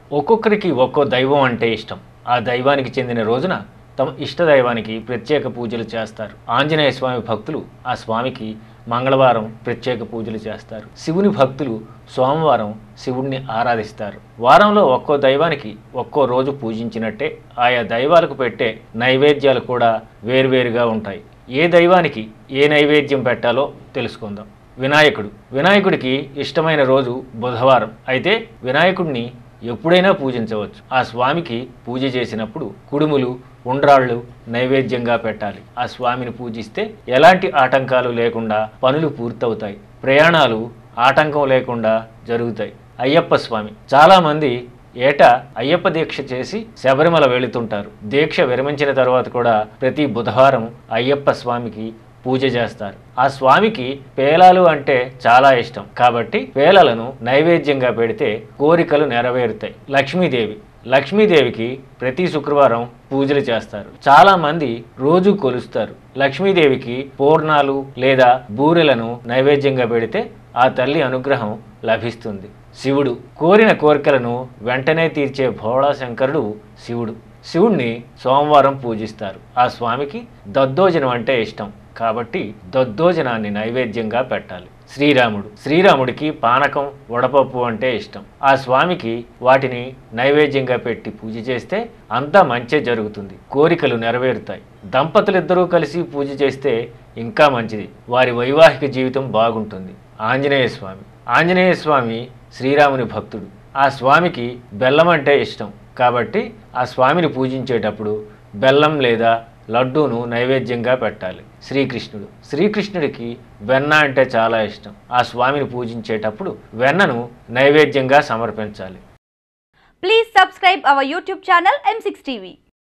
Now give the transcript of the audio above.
ఒక్కొక్కరికి ఒక్కో దైవం అంటే ఇష్టం ఆ దైవానికి చెందిన రోజున తమ ఇష్ట దైవానికి ప్రత్యేక పూజలు చేస్తారు ఆంజనేయ స్వామి భక్తులు ఆ స్వామికి మంగళవారం ప్రత్యేక పూజలు చేస్తారు శివుని భక్తులు సోమవారం శివుణ్ణి ఆరాధిస్తారు వారంలో ఒక్కో దైవానికి ఒక్కో రోజు పూజించినట్టే ఆయా దైవాలకు పెట్టే నైవేద్యాలు కూడా వేరువేరుగా ఉంటాయి ఏ దైవానికి ఏ నైవేద్యం పెట్టాలో తెలుసుకుందాం వినాయకుడు వినాయకుడికి ఇష్టమైన రోజు బుధవారం అయితే వినాయకుడిని ఎప్పుడైనా పూజించవచ్చు ఆ స్వామికి పూజ చేసినప్పుడు కుడుములు ఉండ్రాళ్ళు నైవేద్యంగా పెట్టాలి ఆ స్వామిని పూజిస్తే ఎలాంటి ఆటంకాలు లేకుండా పనులు పూర్తవుతాయి ప్రయాణాలు ఆటంకం లేకుండా జరుగుతాయి అయ్యప్ప స్వామి చాలామంది ఏటా అయ్యప్ప దీక్ష చేసి శబరిమల వెళుతుంటారు దీక్ష విరమించిన తర్వాత కూడా ప్రతి బుధవారం అయ్యప్ప స్వామికి పూజ చేస్తారు ఆ స్వామికి పేలాలు అంటే చాలా ఇష్టం కాబట్టి పేలలను నైవేద్యంగా పెడితే కోరికలు నెరవేరుతాయి లక్ష్మీదేవి లక్ష్మీదేవికి ప్రతి శుక్రవారం పూజలు చేస్తారు చాలా మంది రోజు కొలుస్తారు లక్ష్మీదేవికి పూర్ణాలు లేదా బూరెలను నైవేద్యంగా పెడితే ఆ తల్లి అనుగ్రహం లభిస్తుంది శివుడు కోరిన కోరికలను వెంటనే తీర్చే భోళా శంకరుడు శివుడు శివుణ్ణి సోమవారం పూజిస్తారు ఆ స్వామికి దద్దోజనం అంటే ఇష్టం కాబట్టి దద్దోజనాన్ని నైవేద్యంగా పెట్టాలి శ్రీరాముడు శ్రీరాముడికి పానకం వడపప్పు అంటే ఇష్టం ఆ స్వామికి వాటిని నైవేద్యంగా పెట్టి పూజ చేస్తే అంతా మంచే జరుగుతుంది కోరికలు నెరవేరుతాయి దంపతులిద్దరూ కలిసి పూజ చేస్తే ఇంకా మంచిది వారి వైవాహిక జీవితం బాగుంటుంది ఆంజనేయ స్వామి ఆంజనేయ స్వామి శ్రీరాముని భక్తుడు ఆ స్వామికి బెల్లం అంటే ఇష్టం కాబట్టి ఆ స్వామిని పూజించేటప్పుడు బెల్లం లేదా లడ్డూను నైవేద్యంగా పెట్టాలి శ్రీకృష్ణుడు శ్రీకృష్ణుడికి వెన్న అంటే చాలా ఇష్టం ఆ స్వామిని పూజించేటప్పుడు వెన్నను నైవేద్యంగా సమర్పించాలి Please subscribe our YouTube channel M6 TV.